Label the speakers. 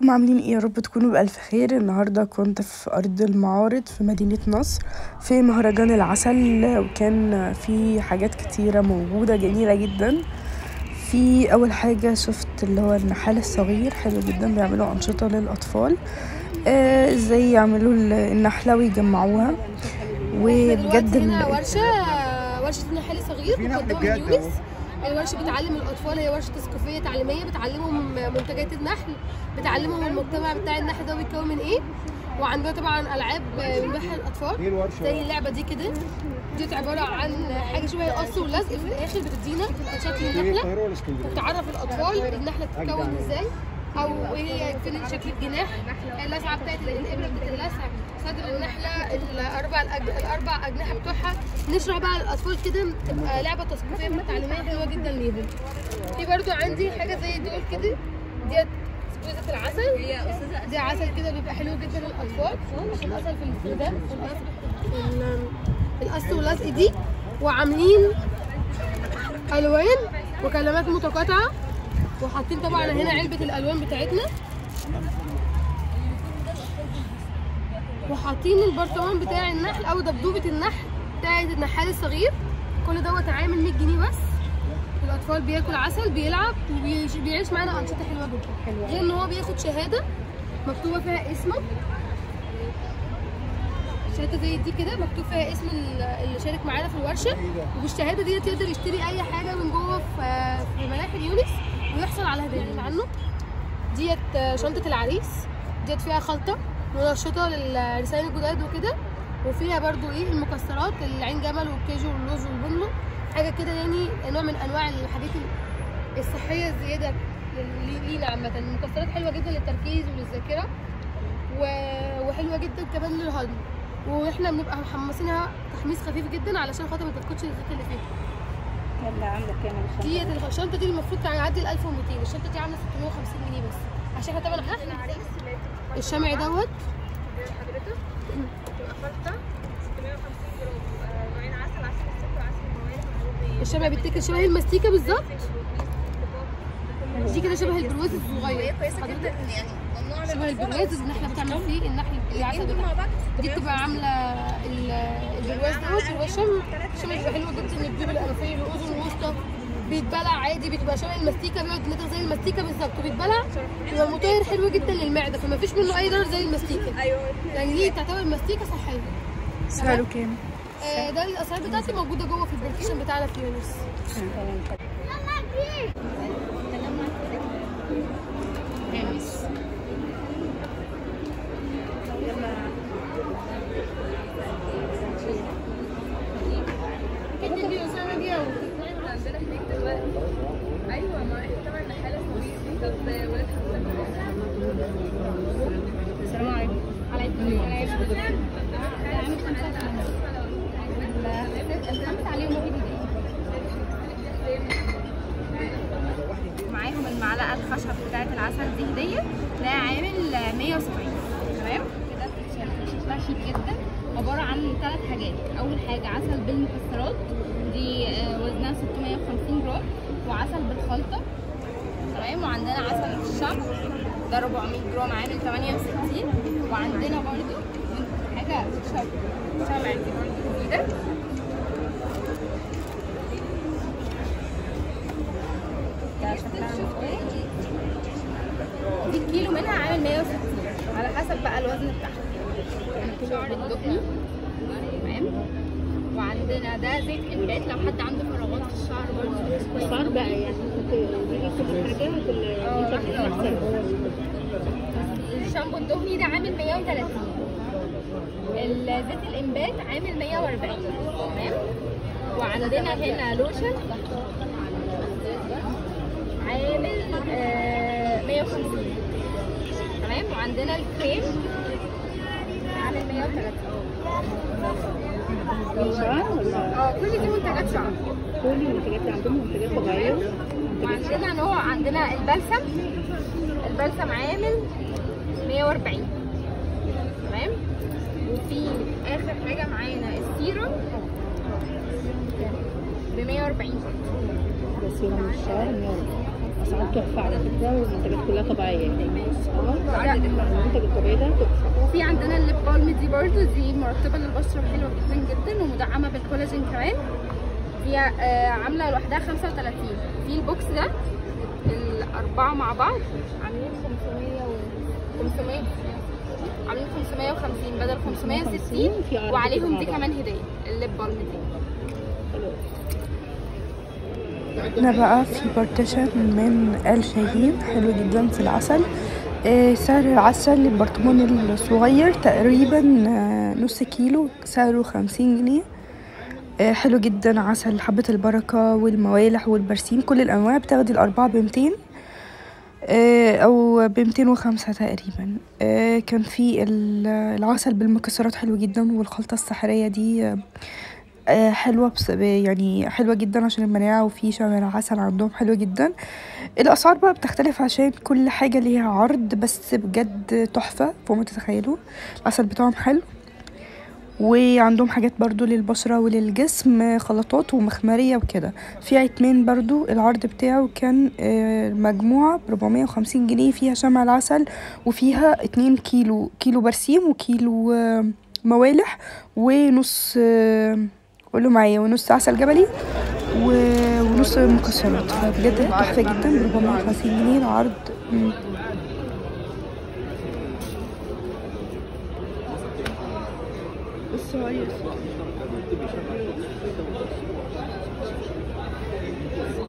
Speaker 1: هم عاملين ايه يا رب تكونوا بألف خير النهاردة كنت في أرض المعارض في مدينة نصر في مهرجان العسل وكان في حاجات كتيرة موجودة جميلة جدا في أول حاجة شفت اللي هو النحال الصغير حلو جدا بيعملوا أنشطة للأطفال آه، ازاي يعملوا ال- النحلة ويجمعوها وبجد
Speaker 2: دلوقتي هنا
Speaker 1: ال-
Speaker 2: ورشة ورشة نحل صغير مقدمة من يونس الورشة بتعلم الأطفال هي ورشة تثقيفية تعليمية بتعلمهم منتجات النحل بتعلمهم المجتمع بتاع النحل ده بيتكون من إيه وعندنا طبعا ألعاب بنوحي الأطفال زي اللعبة دي كده دي عبارة عن حاجة شبه القص واللزق في الآخر بتدينا شكل النحلة وبتعرف الأطفال النحلة بتتكون إزاي أو إيه هي فين شكل الجناح اللسعة بتاعت الإبرة بتاعت اللسع صدر النحلة الأربع الأج... الأربع أجنحة بتوعها نشرح بقى للأطفال كده تبقى لعبة تثقيفية تعليمية حلوة جدا ليهم في برضو عندي حاجة زي دول كده ديت سبوزة العسل دي عسل كده بيبقى حلو جدا للأطفال عشان العسل في الفردان القص واللزق دي وعاملين ألوان وكلمات متقاطعة وحاطين طبعا هنا علبة الألوان بتاعتنا وحاطين البرطمان بتاع النحل او دبدوبه النحل بتاعت النحال الصغير كل دوت عامل 100 جنيه بس الاطفال بياكل عسل بيلعب وبيعيش معانا انشطه حلوه جدا غير ان هو بياخد شهاده مكتوبه فيها اسمه شهاده زي دي كده مكتوب فيها اسم ال- اللي شارك معانا في الورشه وبالشهاده دي يقدر يشتري اي حاجه من جوه في في ملاحي يونس ويحصل على هديه عنه ديت شنطه العريس ديت فيها خلطه منشطه للرسائل الجداد وكده وفيها برضو ايه المكسرات العين جمل والكيجو واللوز والبندق حاجه كده يعني نوع من انواع الحاجات الصحيه الزياده لل- لينا عامه المكسرات حلوه جدا للتركيز وللذاكره و- وحلوه جدا كمان للهضم واحنا بنبقى محمسينها تحميص خفيف جدا علشان خاطر ما تفقدش الزيت اللي فيها
Speaker 3: يلا عندك كام الشنطة؟
Speaker 2: ديت الشنطه دي المفروض تعدي ال 1200 الشنطه دي عامله 650 جنيه بس عشان احنا طبعا الشمع دوت
Speaker 4: حضرتك بتبقى خلطة 650 جرام بتبقى نوعين عسل عسل السكر وعسل الموارد وحبوب
Speaker 2: الشمع بيتاكل شبه المستيكه بالظبط دي كده شبه البرواز الصغير
Speaker 4: كويسة جدا يعني ممنوع
Speaker 2: شبه البرواز اللي احنا بتعمل فيه النحل العسل
Speaker 4: دول
Speaker 2: بتاعها
Speaker 4: مع بعض
Speaker 2: دي بتبقى عامله ال- البرواز دوت بيبقى شم شم بيبقى حلو جدا الجيوب الانفيه الاذن الوسطى بيتبلع عادي بتبقى شبه المستيكه بيقعد نتغ زي المستيكه بالظبط وبيتبلع بيبقى مطير حلو جدا للمعده فما فيش منه اي ضرر زي المستيكه
Speaker 4: ايوه
Speaker 2: يعني دي تعتبر مستيكه صحيه
Speaker 1: سعره كام؟
Speaker 2: آه، ده الاسعار بتاعتي موجوده جوه في البروفيشن بتاعنا في يونس
Speaker 4: عندنا هناك دلوقتي ايوه ما احنا طبعا نحاله صغير طب ولاد
Speaker 3: السلام عليكم
Speaker 2: عليكم السلام
Speaker 3: الخمس عليهم واحد معاهم المعلقه الخشب بتاعه العسل دي هديه ده عامل 170 تمام كده شكلها شيك جدا عباره عن ثلاث حاجات اول حاجه عسل بالمكسرات دي آه، وزنها 650 جرام وعسل بالخلطه تمام وعندنا عسل الشمع ده 400 جرام عامل 68 وعندنا برضو حاجه شمع شمع دي برضو جديده ده شكلها مختلف. دي الكيلو منها عامل 160 على حسب بقى الوزن بتاعها يعني كيلو بالدقني تمام وعندنا ده زيت انبات لو حد عنده فراغات في الشعر برضه كويس
Speaker 5: صار بقى يعني دي كل حاجات اللي انت بتحسبها
Speaker 3: الشامبو الدهني ده عامل 130 الزيت الانبات عامل 140 تمام وعندنا هنا لوشن عامل آه 150 تمام وعندنا الكريم عامل 130
Speaker 5: شعر ولا
Speaker 3: اه كل دي منتجات شعر
Speaker 5: كل المنتجات اللي عندهم منتجات طبيعية
Speaker 3: وعندنا نوع عندنا البلسم البلسم عامل 140 تمام وفي اخر حاجه معانا السيروم ب 140
Speaker 5: ده سيرم الشعر 140 اسعار تحفة على فكرة والمنتجات كلها طبيعية يعني اه المنتج الطبيعي ده تحفه
Speaker 3: وفي عندنا الليب بالم دي برضو دي مرطبه للبشره حلوه جدا جدا ومدعمه بالكولاجين كمان دي آه، عامله لوحدها 35 في البوكس ده الاربعه مع بعض عاملين 500 و 500 عاملين 550 بدل 560
Speaker 5: في عرض
Speaker 3: وعليهم
Speaker 5: مع
Speaker 3: دي
Speaker 5: بعض.
Speaker 3: كمان هديه الليب بالم دي
Speaker 1: هنا بقى في بارتيشن من آل شاهين حلو جدا في العسل آه، سعر العسل البرطمان الصغير تقريبا آه، نص كيلو سعره خمسين جنيه آه، حلو جدا عسل حبة البركة والموالح والبرسيم كل الأنواع بتاخدي الأربعة بمتين آه، أو بمتين وخمسة تقريبا آه، كان في ال- العسل بالمكسرات حلو جدا والخلطة السحرية دي آه، آه، حلوة بس يعني حلوة جدا عشان المناعة وفي شجر عسل عندهم حلو جدا الأسعار بقى بتختلف عشان كل حاجة ليها عرض بس بجد تحفة فوق ما تتخيلوا العسل بتاعهم حلو وعندهم حاجات برضو للبشرة وللجسم خلطات ومخمرية وكده في عتمان برضو العرض بتاعه كان آه، مجموعة بربعمية وخمسين جنيه فيها شمع العسل وفيها اتنين كيلو كيلو برسيم وكيلو آه، موالح ونص آه، قولوا معايا ونص عسل جبلي و- ونص مكسرات فبجد تحفة جدا بربعمية وخمسين جنيه العرض مم. الصغير